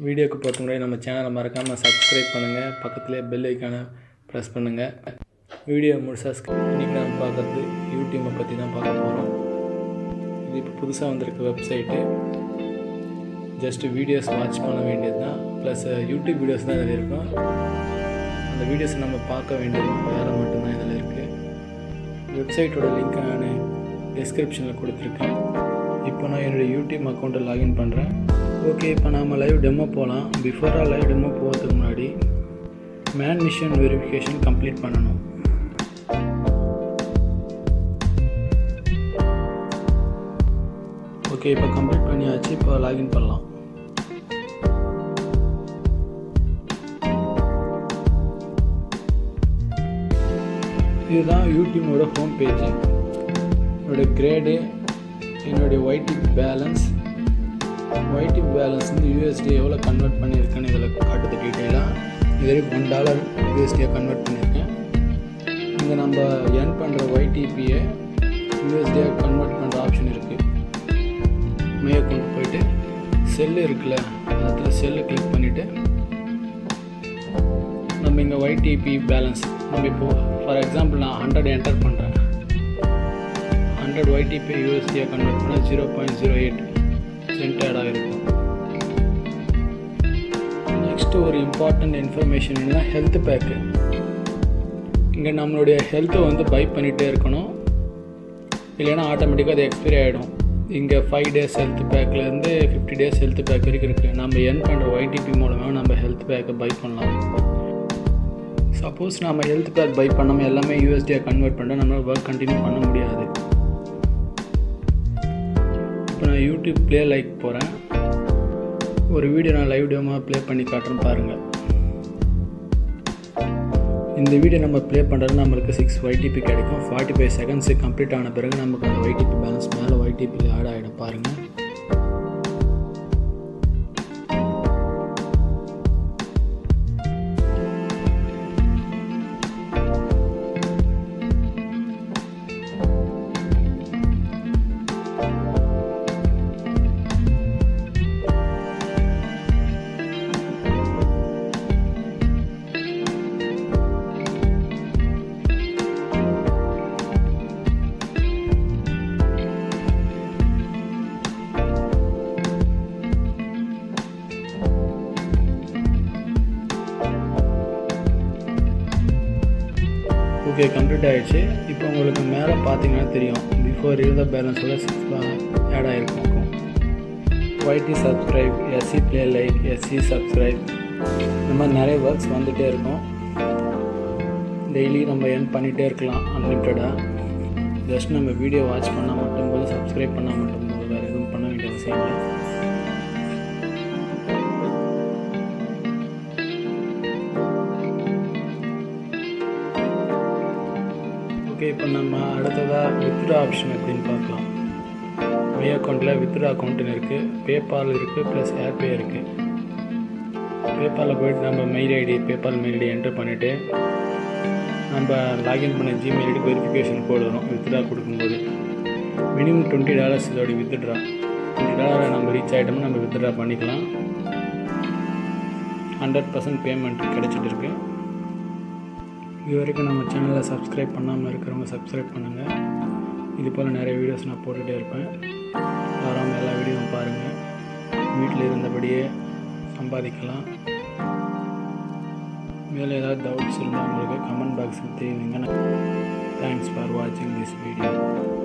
வீடியோக்கு போகிறதுக்கு முன்னாடி நம்ம சேனலை மறக்காமல் சப்ஸ்கிரைப் பண்ணுங்கள் பக்கத்துலேயே பெல் ஐக்கானை ப்ரெஸ் பண்ணுங்கள் வீடியோ முழுசாக இன்றைக்கி நம்ம பார்க்குறது யூடியூப்பை பற்றி தான் பார்க்க போகிறோம் இது இப்போ புதுசாக வந்திருக்க வெப்சைட்டு ஜஸ்ட்டு வீடியோஸ் வாட்ச் பண்ண வேண்டியது தான் ப்ளஸ் யூடியூப் வீடியோஸ் தான் இதில் இருக்கும் அந்த வீடியோஸ் நம்ம பார்க்க வேண்டியது வேறு மட்டும்தான் இதில் இருக்குது வெப்சைட்டோட லிங்க் நான் டிஸ்கிரிப்ஷனில் கொடுத்துருக்கேன் இப்போ நான் என்னோடய யூடியூப் அக்கௌண்ட்டை லாகின் பண்ணுறேன் ஓகே இப்போ நாம் லைவ் டெமோ போகலாம் பிஃபோராக லைவ் டெமோ போகிறதுக்கு முன்னாடி மேன் மிஷன் வெரிஃபிகேஷன் கம்ப்ளீட் பண்ணணும் ஓகே இப்போ கம்ப்ளீட் பண்ணியாச்சு இப்போ லாகின் பண்ணலாம் இதுதான் யூடியூபோட ஹோம் பேஜ் என்னோடய கிரேடு என்னுடைய ஒய்டிபி பேலன்ஸ் ஒய்டிபி பேலன்ஸ் வந்து யூஎஸ்டி எவ்வளோ கன்வெர்ட் பண்ணியிருக்கேன்னு இதில் காட்டுது டீட்டெயிலாக இது வரைக்கும் ஒன் டாலர் யூஎஸ்டியாக கன்வெர்ட் பண்ணியிருக்கேன் இங்கே நம்ம எர்ன் பண்ணுற ஒய்டிபியை யூஎஸ்டியாக கன்வெர்ட் பண்ணுற ஆப்ஷன் இருக்குது மே கொண்டு போயிட்டு செல்லு இருக்குல்ல அதில் செல்லு கிளிக் பண்ணிவிட்டு நம்ம இங்கே ஒய்டிபி பேலன்ஸ் நம்ம இப்போது ஃபார் எக்ஸாம்பிள் நான் ஹண்ட்ரட் என்டர் பண்ணுறேன் ஹண்ட்ரட் ஒய்டிபி யூஎஸ்டியாக கன்வெர்ட் பண்ணால் ஜீரோ பாயிண்ட் ஜீரோ எயிட் சென்டர்டாக இருக்கும் நெக்ஸ்ட்டு ஒரு இம்பார்ட்டண்ட் இன்ஃபர்மேஷன் என்ன ஹெல்த் பேக்கு இங்கே நம்மளுடைய ஹெல்த்தை வந்து பை பண்ணிகிட்டே இருக்கணும் இல்லைன்னா ஆட்டோமேட்டிக்காக அது எக்ஸ்பைரி ஆகிடும் இங்கே ஃபைவ் டேஸ் ஹெல்த் பேக்லேருந்து ஃபிஃப்டி டேஸ் ஹெல்த் பேக் வரைக்கும் இருக்குது நம்ம என் பண்ணுற ஒய்டிபி மூலமாக நம்ம ஹெல்த் பேக்கை பை பண்ணலாம் சப்போஸ் நம்ம ஹெல்த் பேக் பை பண்ணாமல் எல்லாமே யூஎஸ்டியாக கன்வெர்ட் பண்ணால் நம்மளால் ஒர்க் கண்டினியூ பண்ண முடியாது இப்போ நான் யூடியூப் ப்ளே லைக் போகிறேன் ஒரு வீடியோ நான் லைவ் டேமாக ப்ளே பண்ணி காட்டுறேன் பாருங்கள் இந்த வீடியோ நம்ம ப்ளே பண்ணுறது நம்மளுக்கு சிக்ஸ் ஒய்டிபி கிடைக்கும் ஃபார்ட்டி ஃபைவ் செகண்ட்ஸு கம்ப்ளீட் ஆன பிறகு நமக்கு அந்த ஒய்டிபி பேலன்ஸ் மேலே ஒய்டிபியில் ஆட் ஆகிடும் பாருங்கள் ஓகே கம்ப்ளீட் ஆகிடுச்சு இப்போ உங்களுக்கு மேலே பார்த்தீங்கன்னா தெரியும் பிஃபோர் இருந்த பேலன்ஸோட சிக்ஸ் ஆட் ஆகிருக்கும் YT subscribe SC play like SC subscribe இந்த மாதிரி நிறைய ஒர்க்ஸ் வந்துகிட்டே இருக்கும் டெய்லி நம்ம என் பண்ணிகிட்டே இருக்கலாம் அன்லிமிட்டடாக ஜஸ்ட் நம்ம வீடியோ வாட்ச் பண்ணால் மட்டும் போது சப்ஸ்கிரைப் பண்ணால் மட்டும் போது வேறு எதுவும் பண்ண வேண்டிய அவசியம் இல்லை ஓகே இப்போ நம்ம அடுத்ததாக வித்ட்ரா ஆப்ஷன் எப்படின்னு பார்க்கலாம் மே அக்கௌண்ட்டில் வித்ட்ரா அக்கௌண்ட்டுன்னு இருக்குது பேபால் இருக்குது ப்ளஸ் ஏர்பே இருக்குது பேபாலில் போய்ட்டு நம்ம mail ID PayPal mail ID enter பண்ணிவிட்டு நம்ம லாகின் பண்ண ஜிமெயில் ஐடி வெரிஃபிகேஷன் கோடு வரும் வித்ட்ரா கொடுக்கும்போது மினிமம் டுவெண்ட்டி டாலர்ஸ் இதோட வித்ட்ரா டுவெண்ட்டி டாலரை நம்ம ரீச் ஆகிட்டோம்னா நம்ம வித்ட்ரா பண்ணிக்கலாம் ஹண்ட்ரட் பர்சன்ட் பேமெண்ட் கிடச்சிட்டு இருக்கு இது வரைக்கும் நம்ம சேனலை சப்ஸ்கிரைப் பண்ணாமல் இருக்கிறவங்க சப்ஸ்கிரைப் பண்ணுங்கள் இது போல் நிறைய வீடியோஸ் நான் போட்டுகிட்டே இருப்பேன் வராமல் எல்லா வீடியோவும் பாருங்கள் வீட்டில் இருந்தபடியே சம்பாதிக்கலாம் மேலே ஏதாவது டவுட்ஸ் இருந்தால் உங்களுக்கு கமெண்ட் பாக்ஸில் தெரியுங்கன்னா தேங்க்ஸ் ஃபார் வாட்சிங் திஸ் வீடியோ